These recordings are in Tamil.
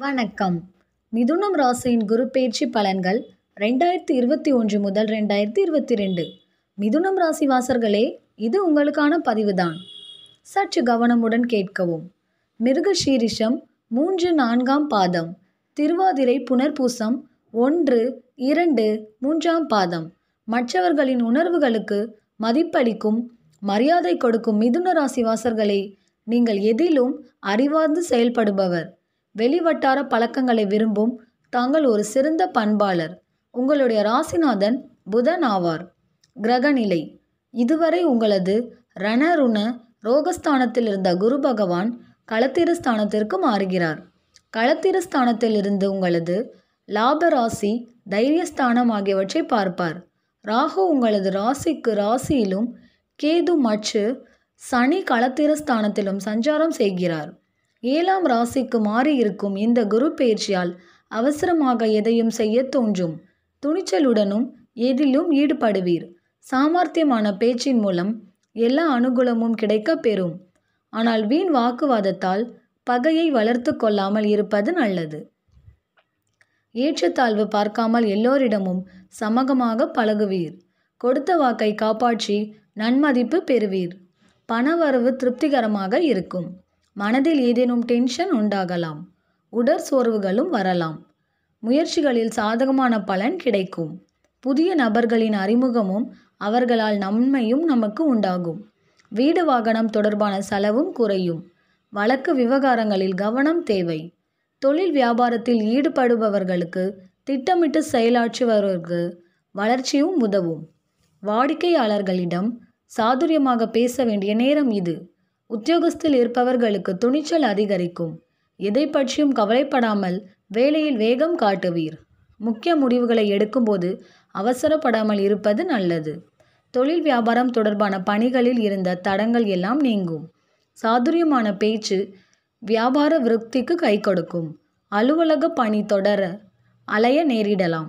வணக்கம் மிதுனம் ராசியின் குரு பெயர்ச்சி பலன்கள் ரெண்டாயிரத்தி இருபத்தி ஒன்று முதல் ரெண்டாயிரத்தி இருபத்தி ரெண்டு மிதுனம் ராசி வாசர்களே இது உங்களுக்கான பதிவுதான் சற்று கவனமுடன் கேட்கவும் மிருகஷீரிஷம் மூன்று நான்காம் பாதம் திருவாதிரை புனர்பூசம் ஒன்று இரண்டு மூன்றாம் பாதம் மற்றவர்களின் உணர்வுகளுக்கு மதிப்பளிக்கும் மரியாதை கொடுக்கும் மிதுன ராசி வாசர்களே நீங்கள் எதிலும் அறிவார்ந்து செயல்படுபவர் வெளிவட்டார பழக்கங்களை விரும்பும் தாங்கள் ஒரு சிறந்த பண்பாளர் உங்களுடைய ராசிநாதன் புதன் ஆவார் கிரகநிலை இதுவரை உங்களது ரணருண ரோகஸ்தானத்தில் இருந்த குரு பகவான் களத்திரஸ்தானத்திற்கு மாறுகிறார் களத்திரஸ்தானத்திலிருந்து உங்களது லாப ராசி தைரியஸ்தானம் ஆகியவற்றை பார்ப்பார் ராகு உங்களது ராசிக்கு ராசியிலும் கேது மற்று சனி களத்திரஸ்தானத்திலும் சஞ்சாரம் செய்கிறார் ஏழாம் ராசிக்கு மாறி இருக்கும் இந்த குரு பெயர்ச்சியால் அவசரமாக எதையும் செய்ய தோன்றும் துணிச்சலுடனும் எதிலும் ஈடுபடுவீர் சாமர்த்தியமான பேச்சின் மூலம் எல்லா அனுகூலமும் கிடைக்கப் பெறும் ஆனால் வீண் வாக்குவாதத்தால் பகையை வளர்த்து கொள்ளாமல் இருப்பது நல்லது ஏற்றத்தாழ்வு பார்க்காமல் எல்லோரிடமும் சமகமாக பழகுவீர் கொடுத்த வாக்கை காப்பாற்றி நன்மதிப்பு பெறுவீர் பணவரவு திருப்திகரமாக இருக்கும் மனதில் ஏதேனும் டென்ஷன் உண்டாகலாம் உடற் சோர்வுகளும் வரலாம் முயற்சிகளில் சாதகமான பலன் கிடைக்கும் புதிய நபர்களின் அறிமுகமும் அவர்களால் நன்மையும் நமக்கு உண்டாகும் வீடு வாகனம் தொடர்பான செலவும் குறையும் வழக்கு விவகாரங்களில் கவனம் தேவை தொழில் வியாபாரத்தில் ஈடுபடுபவர்களுக்கு திட்டமிட்டு செயலாற்றுபவர்களுக்கு வளர்ச்சியும் உதவும் வாடிக்கையாளர்களிடம் சாதுரியமாக பேச வேண்டிய நேரம் இது உத்தியோகஸ்தில் இருப்பவர்களுக்கு துணிச்சல் அதிகரிக்கும் எதை பற்றியும் கவலைப்படாமல் வேலையில் வேகம் காட்டுவீர் முக்கிய முடிவுகளை எடுக்கும்போது அவசரப்படாமல் இருப்பது நல்லது தொழில் வியாபாரம் தொடர்பான பணிகளில் இருந்த தடங்கள் எல்லாம் நீங்கும் சாதுரியமான பேச்சு வியாபார விருத்திக்கு கை கொடுக்கும் அலுவலக பணி தொடர அலைய நேரிடலாம்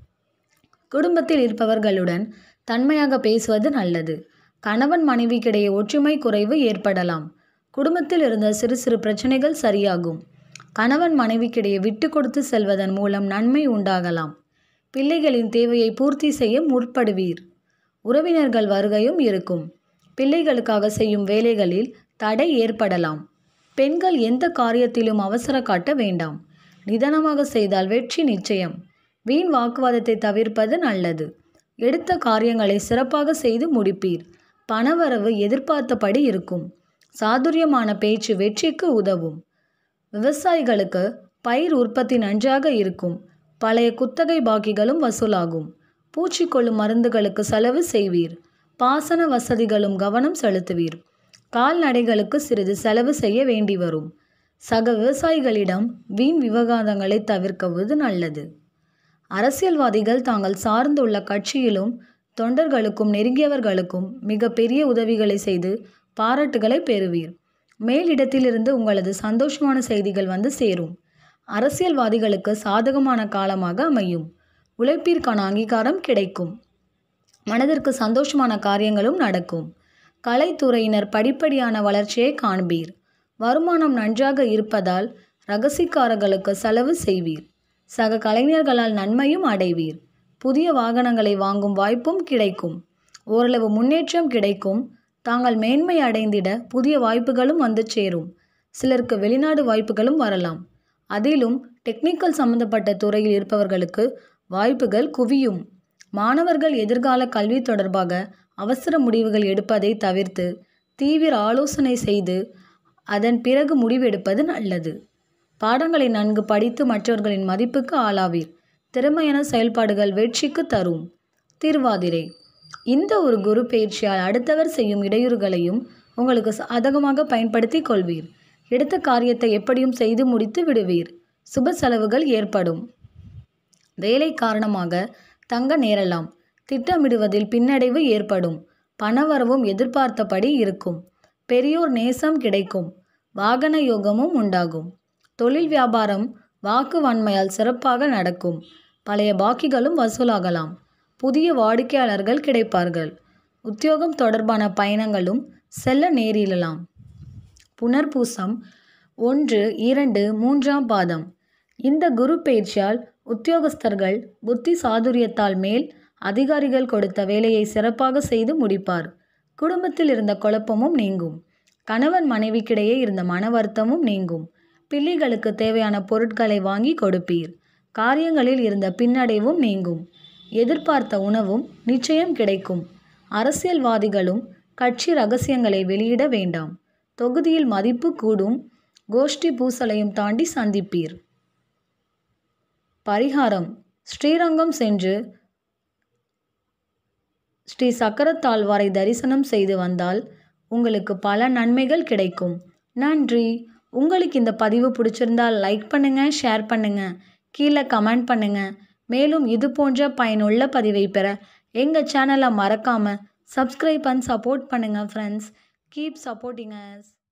குடும்பத்தில் இருப்பவர்களுடன் தன்மையாக பேசுவது நல்லது கணவன் மனைவிக்கிடையே ஒற்றுமை குறைவு ஏற்படலாம் குடும்பத்தில் இருந்த சிறு சிறு பிரச்சனைகள் சரியாகும் கணவன் மனைவிக்கிடையே விட்டு கொடுத்து செல்வதன் மூலம் நன்மை உண்டாகலாம் பிள்ளைகளின் தேவையை பூர்த்தி செய்ய முற்படுவீர் உறவினர்கள் வருகையும் இருக்கும் பிள்ளைகளுக்காக செய்யும் வேலைகளில் தடை ஏற்படலாம் பெண்கள் எந்த காரியத்திலும் அவசர காட்ட வேண்டாம் நிதானமாக செய்தால் வெற்றி நிச்சயம் வீண் வாக்குவாதத்தை தவிர்ப்பது நல்லது எடுத்த காரியங்களை சிறப்பாக செய்து முடிப்பீர் பணவரவு எதிர்பார்த்தபடி இருக்கும் சாதுரியமான பேச்சு வெற்றிக்கு உதவும் விவசாயிகளுக்கு பயிர் உற்பத்தி நன்றாக இருக்கும் பழைய குத்தகை பாக்கிகளும் வசூலாகும் பூச்சிக்கொள்ளும் மருந்துகளுக்கு செலவு செய்வீர் பாசன வசதிகளும் கவனம் செலுத்துவீர் கால்நடைகளுக்கு சிறிது செலவு செய்ய வேண்டி வரும் சக விவசாயிகளிடம் வீண் விவகாரங்களை தவிர்க்குவது நல்லது அரசியல்வாதிகள் தாங்கள் சார்ந்துள்ள கட்சியிலும் தொண்டர்களுக்கும் நெருங்கியவர்களுக்கும் மிக பெரிய உதவிகளை செய்து பாராட்டுகளை பெறுவீர் மேலிடத்திலிருந்து உங்களது சந்தோஷமான செய்திகள் வந்து சேரும் அரசியல்வாதிகளுக்கு சாதகமான காலமாக அமையும் உழைப்பிற்கான அங்கீகாரம் கிடைக்கும் மனதிற்கு சந்தோஷமான காரியங்களும் நடக்கும் கலைத்துறையினர் படிப்படியான வளர்ச்சியை காண்பீர் வருமானம் நன்றாக இருப்பதால் ரகசிக்காரர்களுக்கு செலவு செய்வீர் சக கலைஞர்களால் நன்மையும் அடைவீர் புதிய வாகனங்களை வாங்கும் வாய்ப்பும் கிடைக்கும் ஓரளவு முன்னேற்றம் கிடைக்கும் தாங்கள் மேன்மை அடைந்திட புதிய வாய்ப்புகளும் வந்து சேரும் சிலருக்கு வெளிநாடு வாய்ப்புகளும் வரலாம் அதிலும் டெக்னிக்கல் சம்பந்தப்பட்ட துறையில் இருப்பவர்களுக்கு வாய்ப்புகள் குவியும் மாணவர்கள் எதிர்கால கல்வி தொடர்பாக அவசர முடிவுகள் எடுப்பதை தவிர்த்து தீவிர ஆலோசனை செய்து அதன் பிறகு முடிவெடுப்பது நல்லது பாடங்களை நன்கு படித்து மற்றவர்களின் மதிப்புக்கு ஆளாவீர் திறமையான செயல்பாடுகள் வெற்றிக்கு தரும் திருவாதிரை இந்த ஒரு குரு பயிற்சியால் அடுத்தவர் செய்யும் இடையூறுகளையும் உங்களுக்கு சாதகமாக பயன்படுத்தி கொள்வீர் எடுத்த காரியத்தை எப்படியும் செய்து முடித்து விடுவீர் சுப செலவுகள் ஏற்படும் வேலை காரணமாக தங்க நேரலாம் திட்டமிடுவதில் பின்னடைவு ஏற்படும் பணவரவும் எதிர்பார்த்தபடி இருக்கும் பெரியோர் நேசம் கிடைக்கும் வாகன யோகமும் உண்டாகும் தொழில் வியாபாரம் வாக்கு வன்மையால் சிறப்பாக நடக்கும் பழைய பாக்கிகளும் வசூலாகலாம் புதிய வாடிக்கையாளர்கள் கிடைப்பார்கள் உத்தியோகம் தொடர்பான பயணங்களும் செல்ல நேரிடலாம் புனர்பூசம் ஒன்று இரண்டு மூன்றாம் பாதம் இந்த குரு பயிற்சியால் உத்தியோகஸ்தர்கள் புத்தி சாதுரியத்தால் மேல் அதிகாரிகள் கொடுத்த வேலையை சிறப்பாக செய்து முடிப்பார் குடும்பத்தில் இருந்த குழப்பமும் நீங்கும் கணவன் மனைவிக்கிடையே இருந்த மன வருத்தமும் நீங்கும் பிள்ளைகளுக்கு தேவையான பொருட்களை வாங்கி கொடுப்பீர் காரியங்களில் இருந்த பின்னடைவும் நீங்கும் எதிர்பார்த்த உணவும் நிச்சயம் கிடைக்கும் அரசியல்வாதிகளும் கட்சி ரகசியங்களை வெளியிட வேண்டாம் தொகுதியில் மதிப்பு கூடும் கோஷ்டி பூசலையும் தாண்டி சந்திப்பீர் பரிகாரம் ஸ்ரீரங்கம் சென்று ஸ்ரீ சக்கரத்தாழ்வாரை தரிசனம் செய்து வந்தால் உங்களுக்கு பல நன்மைகள் கிடைக்கும் நன்றி உங்களுக்கு இந்த பதிவு பிடிச்சிருந்தால் லைக் பண்ணுங்கள் ஷேர் பண்ணுங்கள் கீழே கமெண்ட் பண்ணுங்கள் மேலும் இது போன்ற பயனுள்ள பதிவை பெற எங்கள் சேனலை மறக்காமல் சப்ஸ்கிரைப் அண்ட் சப்போர்ட் பண்ணுங்கள் ஃப்ரெண்ட்ஸ் கீப் சப்போர்ட்டிங் அஸ்